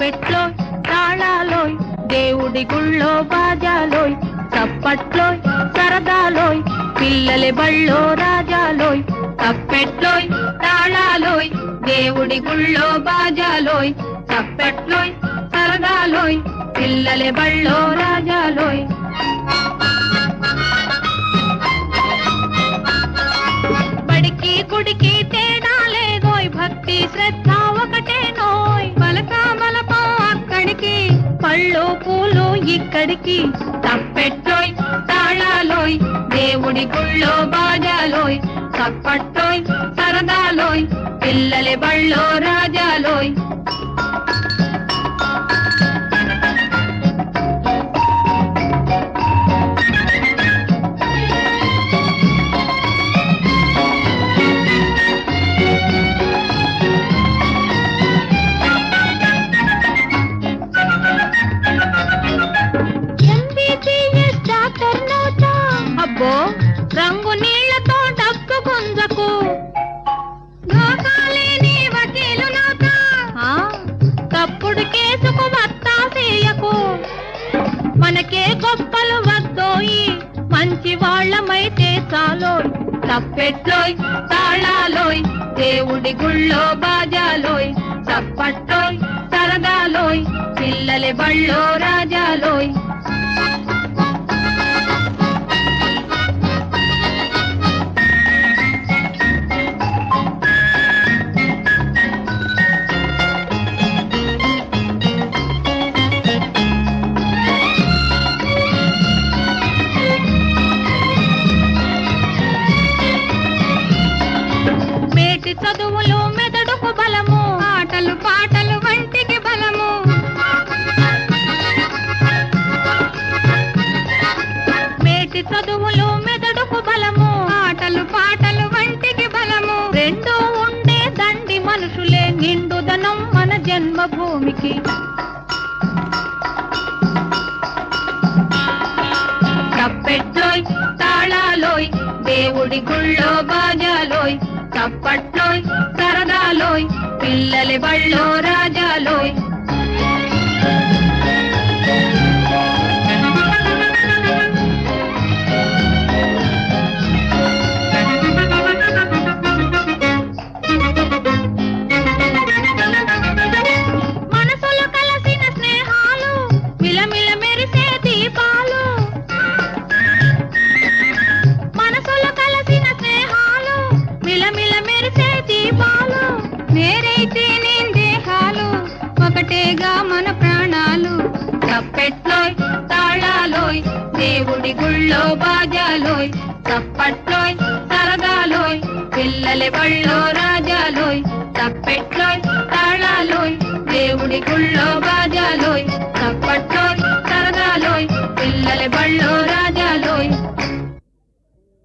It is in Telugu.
తప్పెట్లోయ్ తాళాలోయ్ దేవుడి గుళ్ళో బాజాలోయ్ చప్పట్లోయ్ సరదాలోయ్ పిల్లల బళ్ళో రాజాలోయ్ తప్పెట్లోయ్ తాళాలోయ్ దేవుడి గుళ్ళో బాజాలోయ్ చప్పట్లోయ్ సరదాలోయ్ పిల్లల బళ్ళో రాజాలోయ్ బడికి గుడికి తేడా లేదోయ్ భక్తి శ్రద్ధ ఒకటే నోయ్ బలక బలపో అక్కడికి పళ్ళు పూలు ఇక్కడికి తప్పెట్లోయ్ తాళాలోయ్ దేవుడి గుళ్ళో బాజాలోయ్ చప్పట్లోయ్ సరదాలోయ్ పిల్లల బళ్ళో రాజాలోయ్ ఎంబీబీఎస్ డాక్టర్ నోటా అబ్బో రంగు నీళ్లతో డబ్బు గుంజకు ధోకాలేని వకీలు నోట తప్పుడు కేసుకు వత్తా చేయకు మనకే గొప్పలు వద్దోయి మంచి వాళ్ళమైతే చాలోయ్ తప్పెట్లోయ్ తాళాలోయ్ దేవుడి గుళ్ళో బాజాలోయ్ చప్పట్లోయ్ సరదాలోయ్ పిల్లల బళ్ళో రాజాలోయ్ మేటి చదువులు మెదడుకు బలము ఆటలు పాటలు వంటికి బలము మేటి చదువులు మెదడుకు బలము ఆటలు పాటలు వంటికి బలము రెండు ఉండే దండి మనుషులే నిండుదనం మన జన్మభూమికి తప్పెట్లోయ్ తాళాలోయ్ దేవుడి గుళ్ళో బాజాలోయ్ చప్పట్లోయ్ సరదాలోయ్ పిల్లల బళ్ళో రాజాలోయ్ మనసులు కలసిన స్నేహాలు మిలమిల మెరిసే దీపాలు మనసులు కలసిన స్నేహాలు మిలమిల మెరిసే దీపాలు నేరైతే నేను దేహాలు ఒకటేగా మన ప్రాణాలు తప్పెట్లోయ్ తాళాలోయ్ దేవుడి గుళ్ళో బాజాలోయ్ తప్పట్లోయ్ సరదాలోయ్ పిల్లల బళ్ళో రాజాలోయ్ తప్పెట్లోయ్ తాళాలోయ్ దేవుడి గుళ్ళో బాజాలోయ్ తప్పట్లోయ్ సరదాలోయ్ పిల్లల బళ్ళో రాజాలోయ్